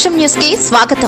ఆకాశం న్యూస్ కి స్వాగతం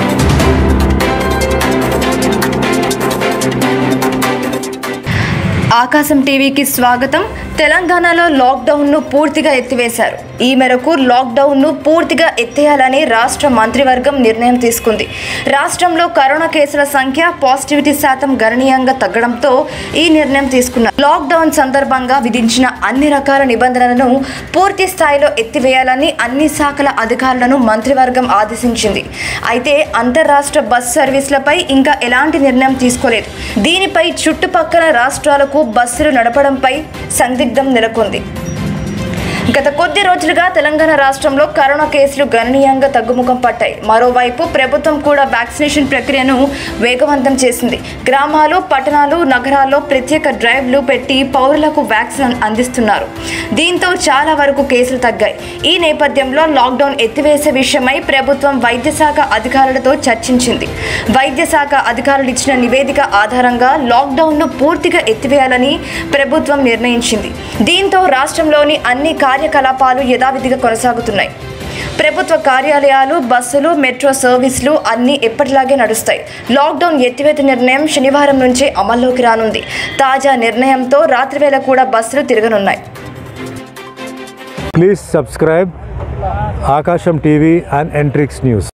ఆకాశం టీవీకి స్వాగతం తెలంగాణలో లాక్డౌన్ను పూర్తిగా ఎత్తివేశారు ఈ మేరకు లాక్డౌన్ను పూర్తిగా ఎత్తేయాలని రాష్ట్ర మంత్రివర్గం నిర్ణయం తీసుకుంది రాష్ట్రంలో కరోనా కేసుల సంఖ్య పాజిటివిటీ శాతం గణనీయంగా తగ్గడంతో ఈ నిర్ణయం తీసుకున్నారు లాక్డౌన్ సందర్భంగా విధించిన అన్ని రకాల నిబంధనలను పూర్తి స్థాయిలో ఎత్తివేయాలని అన్ని శాఖల అధికారులను మంత్రివర్గం ఆదేశించింది అయితే అంతర్రాష్ట్ర బస్ సర్వీసులపై ఇంకా ఎలాంటి నిర్ణయం తీసుకోలేదు దీనిపై చుట్టుపక్కల రాష్ట్రాలకు బస్సులు నడపడంపై సందిగ్ధం నెలకొంది గత కొద్ది రోజులుగా తెలంగాణ రాష్ట్రంలో కరోనా కేసులు గణనీయంగా తగ్గుముఖం పట్టాయి మరోవైపు ప్రభుత్వం కూడా వ్యాక్సినేషన్ ప్రక్రియను వేగవంతం చేసింది గ్రామాలు పట్టణాలు నగరాల్లో ప్రత్యేక డ్రైవ్లు పెట్టి పౌరులకు వ్యాక్సిన్ అందిస్తున్నారు దీంతో చాలా వరకు కేసులు తగ్గాయి ఈ నేపథ్యంలో లాక్డౌన్ ఎత్తివేసే విషయమై ప్రభుత్వం వైద్య శాఖ అధికారులతో చర్చించింది వైద్య శాఖ అధికారులు ఇచ్చిన నివేదిక ఆధారంగా లాక్డౌన్ను పూర్తిగా ఎత్తివేయాలని ప్రభుత్వం నిర్ణయించింది దీంతో రాష్ట్రంలోని అన్ని కార్యకలాపాలు యథావిధిగా కొనసాగుతున్నాయి ప్రభుత్వ కార్యాలయాలు బస్సులు మెట్రో సర్వీసులు అన్నీ ఎప్పటిలాగే నడుస్తాయి లాక్డౌన్ ఎత్తివేత నిర్ణయం శనివారం నుంచే అమల్లోకి రానుంది తాజా నిర్ణయంతో రాత్రివేళ కూడా బస్సులు తిరగనున్నాయి Please subscribe Akasham TV and Entrix News.